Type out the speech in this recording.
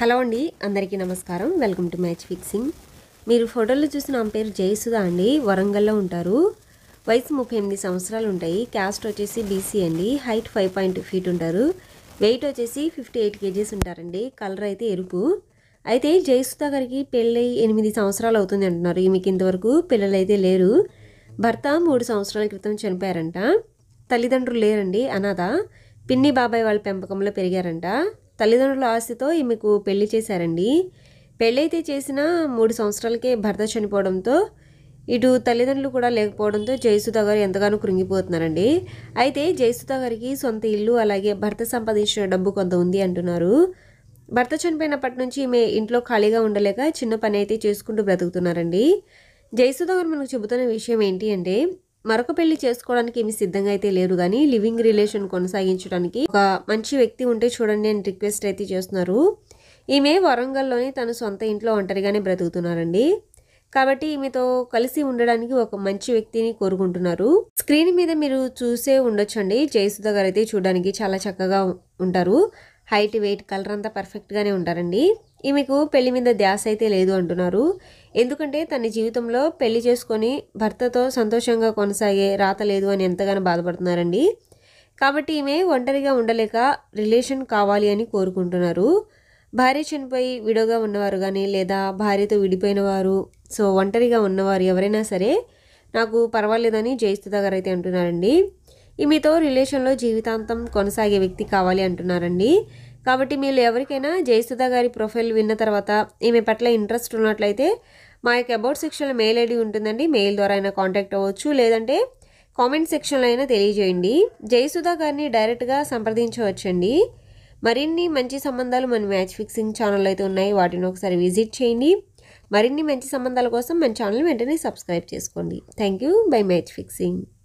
hello అండి అందరికీ నమస్కారం వెల్కమ్ టు మ్యాచ్ ఫిక్సింగ్ మీరు ఫోటోలో చూసిన ఆమె పేరు జయసుధ అండి వరంగల్లో ఉంటారు వయసు ముప్పై ఎనిమిది సంవత్సరాలు ఉంటాయి క్యాస్ట్ వచ్చేసి బీసీ అండి హైట్ ఫైవ్ పాయింట్ ఫీట్ ఉంటారు వెయిట్ వచ్చేసి ఫిఫ్టీ ఎయిట్ కేజీస్ ఉంటారండి కలర్ అయితే ఎరుపు అయితే జయసుధ గారికి పెళ్ళై ఎనిమిది సంవత్సరాలు అవుతుంది అంటున్నారు ఈమెకి ఇంతవరకు పిల్లలు అయితే లేరు భర్త మూడు సంవత్సరాల క్రితం చనిపోయారంట తల్లిదండ్రులు లేరండి అనాథ పిన్ని బాబాయ్ వాళ్ళ పెంపకంలో పెరిగారంట తల్లిదండ్రుల ఆస్తితో ఈమెకు పెళ్లి చేశారండి పెళ్ళైతే చేసిన మూడు సంవత్సరాలకే భర్త చనిపోవడంతో ఇటు తల్లిదండ్రులు కూడా లేకపోవడంతో జయసుధ గారు ఎంతగానో కృంగిపోతున్నారండి అయితే జయసుధ గారికి సొంత ఇల్లు అలాగే భర్త సంపాదించిన డబ్బు కొంత ఉంది అంటున్నారు భర్త చనిపోయినప్పటి నుంచి ఈమె ఇంట్లో ఖాళీగా ఉండలేక చిన్న పని అయితే చేసుకుంటూ బ్రతుకుతున్నారండి జయసుధ గారు మనకు చెబుతున్న విషయం ఏంటి అంటే మరొక పెళ్లి చేసుకోవడానికి ఏమి సిద్ధంగా అయితే లేరు కానీ లివింగ్ రిలేషన్ కొనసాగించడానికి ఒక మంచి వ్యక్తి ఉంటే చూడండి అని రిక్వెస్ట్ అయితే చేస్తున్నారు ఈమె వరంగల్లోని తన సొంత ఇంట్లో ఒంటరిగానే బ్రతుకుతున్నారండి కాబట్టి ఈమెతో కలిసి ఉండడానికి ఒక మంచి వ్యక్తిని కోరుకుంటున్నారు స్క్రీన్ మీద మీరు చూసే ఉండొచ్చండి జయసుధ గారు అయితే చూడడానికి చాలా చక్కగా ఉంటారు హైట్ వెయిట్ కలర్ అంతా పర్ఫెక్ట్గానే ఉంటారండి ఈమెకు పెళ్లి మీద ధ్యాస అయితే లేదు అంటున్నారు ఎందుకంటే తన జీవితంలో పెళ్లి చేసుకొని భర్తతో సంతోషంగా కొనసాగే రాత లేదు అని ఎంతగానో బాధపడుతున్నారండి కాబట్టి ఈమె ఒంటరిగా ఉండలేక రిలేషన్ కావాలి అని కోరుకుంటున్నారు భార్య చనిపోయి విడోగా ఉన్నవారు కానీ లేదా భార్యతో విడిపోయిన వారు సో ఒంటరిగా ఉన్నవారు ఎవరైనా సరే నాకు పర్వాలేదని జయస్తుత గారు అయితే అంటున్నారండి ఈమెతో రిలేషన్లో జీవితాంతం కొనసాగే వ్యక్తి కావాలి అంటున్నారండి కాబట్టి మీరు ఎవరికైనా జయసుధ గారి ప్రొఫైల్ విన్న తర్వాత ఈమె పట్ల ఇంట్రెస్ట్ ఉన్నట్లయితే మా యొక్క అబౌట్ సెక్షన్లో మెయిల్ ఐడి ఉంటుందండి మెయిల్ ద్వారా అయినా కాంటాక్ట్ అవ్వచ్చు లేదంటే కామెంట్ సెక్షన్లో అయినా తెలియజేయండి జయసుధ గారిని డైరెక్ట్గా సంప్రదించవచ్చండి మరిన్ని మంచి సంబంధాలు మన మ్యాచ్ ఫిక్సింగ్ ఛానల్ అయితే ఉన్నాయి వాటిని ఒకసారి విజిట్ చేయండి మరిన్ని మంచి సంబంధాల కోసం మన ఛానల్ వెంటనే సబ్స్క్రైబ్ చేసుకోండి thank you bye match fixing